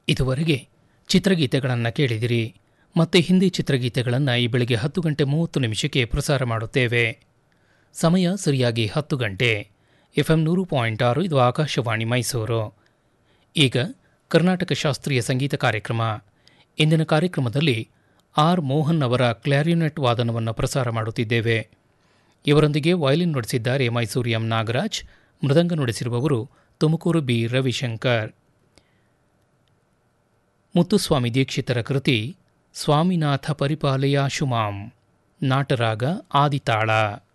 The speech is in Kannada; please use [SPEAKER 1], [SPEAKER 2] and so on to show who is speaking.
[SPEAKER 1] ಇದುವರೆಗೆ ಚಿತ್ರಗೀತೆಗಳನ್ನು ಕೇಳಿದಿರಿ ಮತ್ತೆ ಹಿಂದಿ ಚಿತ್ರಗೀತೆಗಳನ್ನು ಈ ಬೆಳಗ್ಗೆ ಹತ್ತು ಗಂಟೆ ಮೂವತ್ತು ನಿಮಿಷಕ್ಕೆ ಪ್ರಸಾರ ಮಾಡುತ್ತೇವೆ ಸಮಯ ಸರಿಯಾಗಿ ಹತ್ತು ಗಂಟೆ ಎಫ್ಎಂ ನೂರು ಪಾಯಿಂಟ್ ಆರು ಇದು ಆಕಾಶವಾಣಿ ಮೈಸೂರು ಈಗ ಕರ್ನಾಟಕ ಶಾಸ್ತ್ರೀಯ ಸಂಗೀತ ಕಾರ್ಯಕ್ರಮ ಇಂದಿನ ಕಾರ್ಯಕ್ರಮದಲ್ಲಿ ಆರ್ ಮೋಹನ್ ಅವರ ಕ್ಲಾರಿನೆಟ್ ವಾದನವನ್ನು ಪ್ರಸಾರ ಮಾಡುತ್ತಿದ್ದೇವೆ ಇವರೊಂದಿಗೆ ವಯಲಿನ್ ನುಡಿಸಿದ್ದಾರೆ ಮೈಸೂರು ಎಂ ನಾಗರಾಜ್ ಮೃದಂಗ ನುಡಿಸಿರುವವರು ತುಮಕೂರು ಬಿ ರವಿಶಂಕರ್ ಮುತ್ತುಸ್ವಾಮಿ ದೀಕ್ಷಿತರ ಕೃತಿ ಸ್ವಾಮಿನಾಥ ಪರಿಪಾಲಯಾಶುಮಾಂ ನಾಟರಾಗ ಆದಿತಾಳ